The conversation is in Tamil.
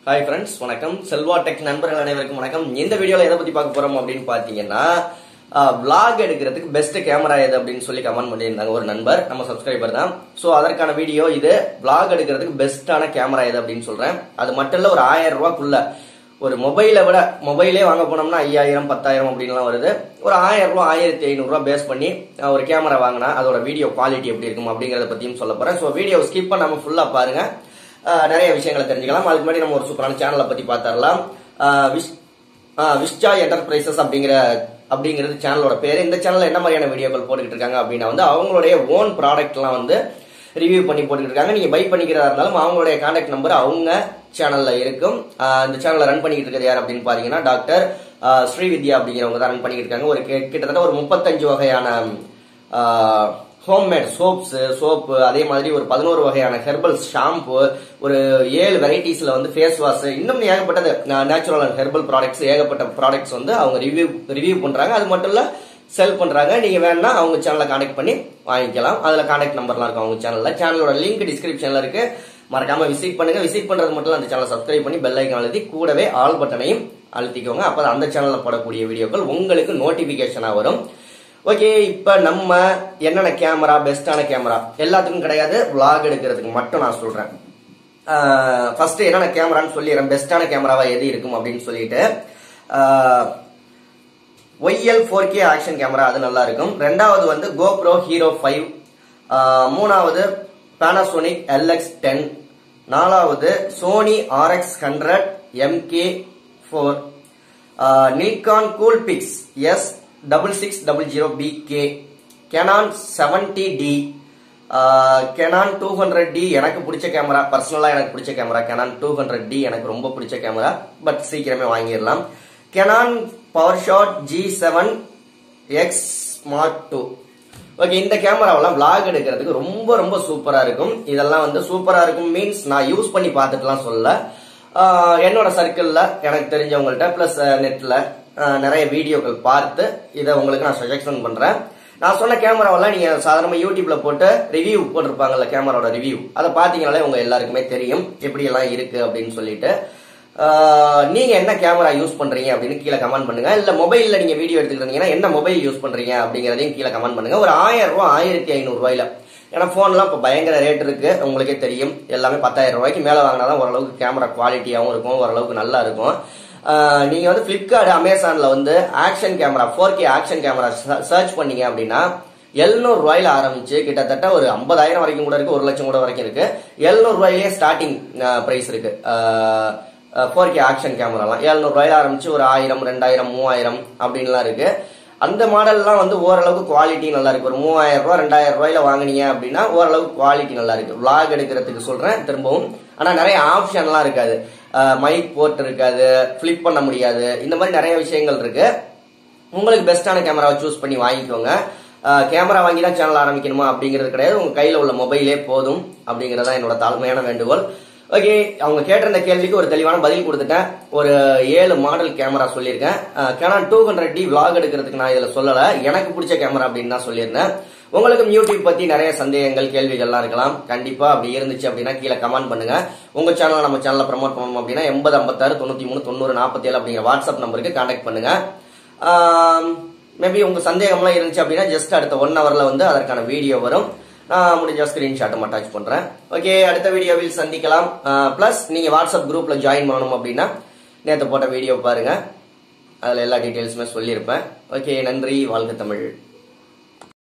ஹாய் ஃப்ரெண்ட்ஸ் வணக்கம் செல்வா டெக் நண்பர்கள் அனைவருக்கும் வணக்கம் இந்த வீடியோல எதை பத்தி பார்க்க போறோம் அப்படின்னு பாத்தீங்கன்னா vlog எடுக்கிறதுக்கு பெஸ்ட் கேமரா எது அப்படின்னு சொல்லி கமெண்ட் பண்ணியிருந்தாங்க ஒரு நண்பர் நம்ம சப்ஸ்கிரைபர் தான் ஸோ அதற்கான வீடியோ இது vlog எடுக்கிறதுக்கு பெஸ்ட்டான கேமரா எது அப்படின்னு சொல்றேன் அது மட்டும் இல்ல ஒரு ஆயிரம் ரூபாய்க்குள்ள ஒரு மொபைலை விட மொபைலே வாங்க போனோம்னா ஐயாயிரம் பத்தாயிரம் அப்படின்லாம் வருது ஒரு ஆயிரம் ரூபாய் ஆயிரத்தி ஐநூறுரூவா பேஸ் பண்ணி அஹ், ஒரு கேமரா வாங்கினா அதோட வீடியோ குவாலிட்டி எப்படி இருக்கும் அப்படிங்கறத பத்தியும் சொல்ல போறேன் ஸோ வீடியோ ஸ்கிப் பண்ணாம ஃபுல்லா பாருங்க அஹ், நிறைய விஷயங்களை தெரிஞ்சுக்கலாம் அதுக்கு முன்னாடி நம்ம ஒரு சூப்பரான சேனலை பத்தி பார்த்தரலாம் அஹ், விஷ் அஹ், விஷ்சா என்டர்பிரைசஸ் அப்படிங்கிற அப்படிங்கிறது சேனலோட பேரு இந்த சேனல்ல என்ன மாதிரியான வீடியோக்கள் போட்டுக்கிட்டு இருக்காங்க அப்படின்னா வந்து அவங்களுடைய ஓன் ப்ராடக்ட்லாம் வந்து ரிவ்யூ பண்ணி போட்டுக்கிட்டு இருக்காங்க நீங்க பை பண்ணிக்கிறதா இருந்தாலும் அவங்களுடைய கான்டாக்ட் நம்பர் அவங்க சேனல்ல இருக்கும் ஆஹ் இந்த சேனலை ரன் பண்ணிக்கிட்டு இருக்கிறது யார் அப்படின்னு பாத்தீங்கன்னா டாக்டர் ஆஹ் ஸ்ரீவித்யா அப்படிங்கிறவங்க தான் ரன் பண்ணிக்கிட்டு இருக்காங்க ஒரு கி- கிட்டத்தட்ட ஒரு முப்பத்தஞ்சு வகையான ஹோம்மேட் சோப்ஸ் சோப்பு அதே மாதிரி ஒரு பதினோரு வகையான ஹெர்பல் ஷாம்பு ஒரு ஏழு வெரைட்டிஸ்ல வந்து ஃபேஸ் வாஷ் இன்னும் ஏகப்பட்டது நேச்சுரல் அண்ட் ஹெர்பல் ப்ராடக்ட்ஸ் ஏகப்பட்ட ப்ராடக்ட்ஸ் வந்து அவங்க ரிவ்யூ ரிவ்யூ பண்றாங்க அது மட்டும் இல்ல செல் பண்றாங்க நீங்க வேணா அவங்க சேனலை கான்டாக்ட் பண்ணி வாங்கிக்கலாம் அதுல கான்டாக்ட் நம்பர்லாம் இருக்கும் அவங்க சேனல்ல சேனலோட லிங்க் டிஸ்கிரிப்ஷன்ல இருக்கு மறக்காம விசிட் பண்ணுங்க விசிட் பண்றது மட்டும் இல்ல அந்த சேனலை சப்ஸ்கிரைப் பண்ணி பெல் ஐக்கான் அழுத்தி கூடவே ஆல் பட்டனையும் அழுத்திக்கோங்க அப்பதான் அந்த சேனல்ல போடக்கூடிய வீடியோக்கள் உங்களுக்கு நோட்டிபிகேஷனா வரும் ஓகே இப்ப நம்ம என்னென்ன கேமரா பெஸ்டான கேமரா எல்லாத்துக்கும் கிடையாது vlog எடுக்கிறதுக்கு மட்டும் நான் சொல்றேன் ஃபர்ஸ்ட் என்னென்ன கேமரான்னு சொல்லிடுறேன் பெஸ்டான கேமராவா எது இருக்கும் அப்படின்னு சொல்லிட்டு YL four K action camera அது நல்லா இருக்கும் ரெண்டாவது வந்து கோப்ரோ ஹீரோ ஃபைவ் மூணாவது பேனாசோனிக் எல்எக்ஸ் டென் நாலாவது Sony RX hundred MK four Nikon Coolpix S double six double zero PK Canon seventy D Canon two hundred D எனக்கு பிடிச்ச கேமரா பர்சனலா எனக்கு பிடிச்ச camera Canon two hundred D எனக்கு ரொம்ப பிடிச்ச கேமரா பட் சீக்கிரமே வாங்கிடலாம் Canon PowerShot G seven X smart two okay இந்த கேமராவெல்லாம் vlog எடுக்கிறதுக்கு ரொம்ப ரொம்ப சூப்பரா இருக்கும் இதெல்லாம் வந்து சூப்பரா இருக்கும் மீன்ஸ் நான் யூஸ் பண்ணி பார்த்துட்டுலாம் சொல்ல ஆஹ் என்னோட சர்க்கிள்ல எனக்கு தெரிஞ்சவங்கள்ட்ட பிளஸ் நெட்ல நிறைய வீடியோக்கள் பார்த்து இதை உங்களுக்கு நான் சஜஷன் பண்றேன் நான் சொன்ன கேமராவெல்லாம் நீங்க சாதாரணமா யூடியூப்ல போட்டு ரிவ்யூ போட்டிருப்பாங்கல்ல கேமராவோட ரிவ்யூ அதை பாத்தீங்கனாலே உங்க எல்லாருக்குமே தெரியும் எப்படி எல்லாம் இருக்கு அப்படின்னு சொல்லிட்டு ஆஹ் நீங்க என்ன கேமரா யூஸ் பண்றீங்க அப்படின்னு கீழே கமெண்ட் பண்ணுங்க இல்ல மொபைல்ல நீங்க வீடியோ எடுத்துக்கிறீங்கன்னா என்ன மொபைல் யூஸ் பண்றீங்க அப்படிங்கறதையும் கீழே கமெண்ட் பண்ணுங்க ஒரு ஆயிரம் ரூபாய் ஆயிரத்தி ஐநூறு ரூபாயில ஏன்னா போன்லாம் இப்போ பயங்கர ரேட் இருக்கு உங்களுக்கே தெரியும் எல்லாமே பத்தாயிரம் ரூபாய்க்கு மேல வாங்கினாதான் ஓரளவுக்கு கேமரா குவாலிட்டியாவும் இருக்கும் ஓரளவுக்கு நல்லா இருக்கும் ஆஹ் நீங்க வந்து பிளிப்கார்ட் அமேசான்ல வந்து action camera four K action camera search பண்ணீங்க அப்படின்னா எழுநூறு ரூபாயில ஆரம்பிச்சு கிட்டத்தட்ட ஒரு ஐம்பதாயிரம் வரைக்கும் கூட இருக்கு ஒரு லட்சம் கூட வரைக்கும் இருக்கு எழுநூறு ரூபாயிலே ஸ்டார்டிங் பிரைஸ் இருக்கு ஃபோர் கே ஆக்ஷன் கேமராலாம் எழுநூறு ரூபாயில ஆரம்பிச்சு ஒரு ஆயிரம் ரெண்டாயிரம் மூவாயிரம் அப்படின்லாம் இருக்கு அந்த மாடல்லாம் வந்து ஓரளவுக்கு குவாலிட்டி நல்லா இருக்கு ஒரு மூவாயிரம் ரூபாய் ரெண்டாயிரம் ரூபாயில வாங்குனீங்க அப்படின்னா ஓரளவுக்கு குவாலிட்டி நல்லா இருக்கு vlog எடுக்கிறதுக்கு சொல்றேன் திரும்பவும் ஆனா நிறைய ஆப்ஷன்லாம் இருக்காது மைக் போர்ட் இருக்காது ஃபிளிப் பண்ண முடியாது இந்த மாதிரி நிறைய விஷயங்கள் இருக்கு உங்களுக்கு பெஸ்ட்டான கேமராவை சூஸ் பண்ணி வாங்கிக்கோங்க கேமரா வாங்கி தான் சேனல் ஆரம்பிக்கணுமா அப்படிங்கிறது கிடையாது உங்க கையில உள்ள மொபைலே போதும் அப்படிங்கறதா என்னோட தாழ்மையான வேண்டுகோள் ஓகே அவங்க கேட்டிருந்த கேள்விக்கு ஒரு தெளிவான பதில் கொடுத்துட்டேன் ஒரு ஏழு மாடல் கேமரா சொல்லியிருக்கேன் Canon two hundred D vlog எடுக்கிறதுக்கு நான் இதுல சொல்லல எனக்கு பிடிச்ச கேமரா அப்படின்னு தான் சொல்லியிருந்தேன் உங்களுக்கும் யூடியூப் பத்தி நிறைய சந்தேகங்கள் கேள்விகள்லாம் இருக்கலாம் கண்டிப்பா அப்படி இருந்துச்சு அப்படின்னா கீழே கமெண்ட் பண்ணுங்க உங்க சேனலை நம்ம சேனலை ப்ரமோட் பண்ணணும் அப்படின்னா எண்பது ஐம்பத்தாறு தொண்ணூத்தி மூணு தொண்ணூறு நாற்பத்தி ஏழு அப்படிங்கிற வாட்ஸ்அப் நம்பருக்கு கான்டாக்ட் பண்ணுங்க மேபி உங்க சந்தேகம்லாம் இருந்துச்சு அப்படின்னா ஜஸ்ட் அடுத்த ஒன் ஹவர்ல வந்து அதற்கான வீடியோ வரும் நான் முடிஞ்ச ஸ்கிரீன்ஷாட்டும் அட்டாச் பண்றேன் ஓகே அடுத்த வீடியோவில் சந்திக்கலாம் பிளஸ் நீங்க வாட்ஸ்அப் குரூப்ல ஜாயின் பண்ணணும் அப்படின்னா நேற்று போட்ட வீடியோ பாருங்க அதுல எல்லா டீட்டெயில்ஸுமே சொல்லியிருப்பேன் ஓகே நன்றி வாழ்க தமிழ்